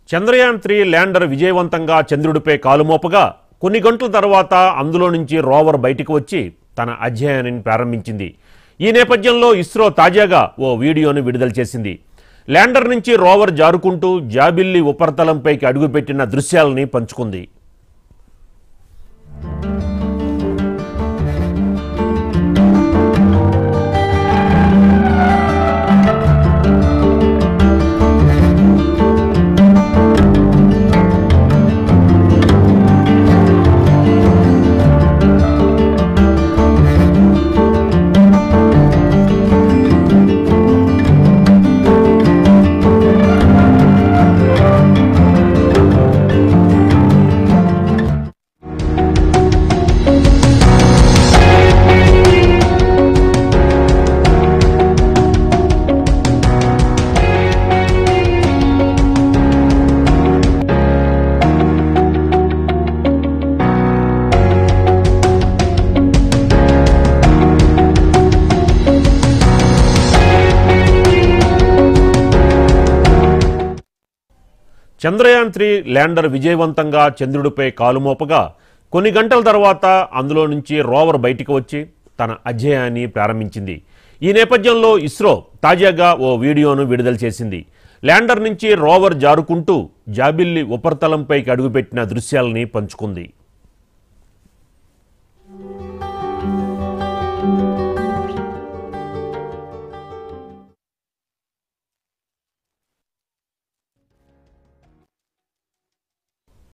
Chandrayaan three lander విజయవంతంగా చంద్రుడిపై కాలుమోపగా కొన్ని గంటల తర్వాత అందులో నుంచి రోవర్ బయటికి వచ్చి తన అధ్యయనాన్ని ప్రారంభించింది ఈ నేపథ్యంలో ఇస్రో తాజాగా ఓ వీడియోను విడుదల చేసింది ల్యాండర్ నుంచి రోవర్ జారుకుంటూ జాబిల్లి ఉపరితలంపైకి అడుగుపెట్టిన దృశ్యాలని పంచుకుంది చంద్రయాన్ త్రీ ల్యాండర్ విజయవంతంగా చంద్రుడిపై కాలుమోపగా కొన్ని గంటల తర్వాత అందులో నుంచి రోవర్ బయటికి వచ్చి తన అధ్యయాన్ని ప్రారంభించింది ఈ నేపథ్యంలో ఇస్రో తాజాగా ఓ వీడియోను విడుదల చేసింది ల్యాండర్ నుంచి రోవర్ జారుకుంటూ జాబిల్లి ఉపరితలంపైకి అడుగుపెట్టిన దృశ్యాలని పంచుకుంది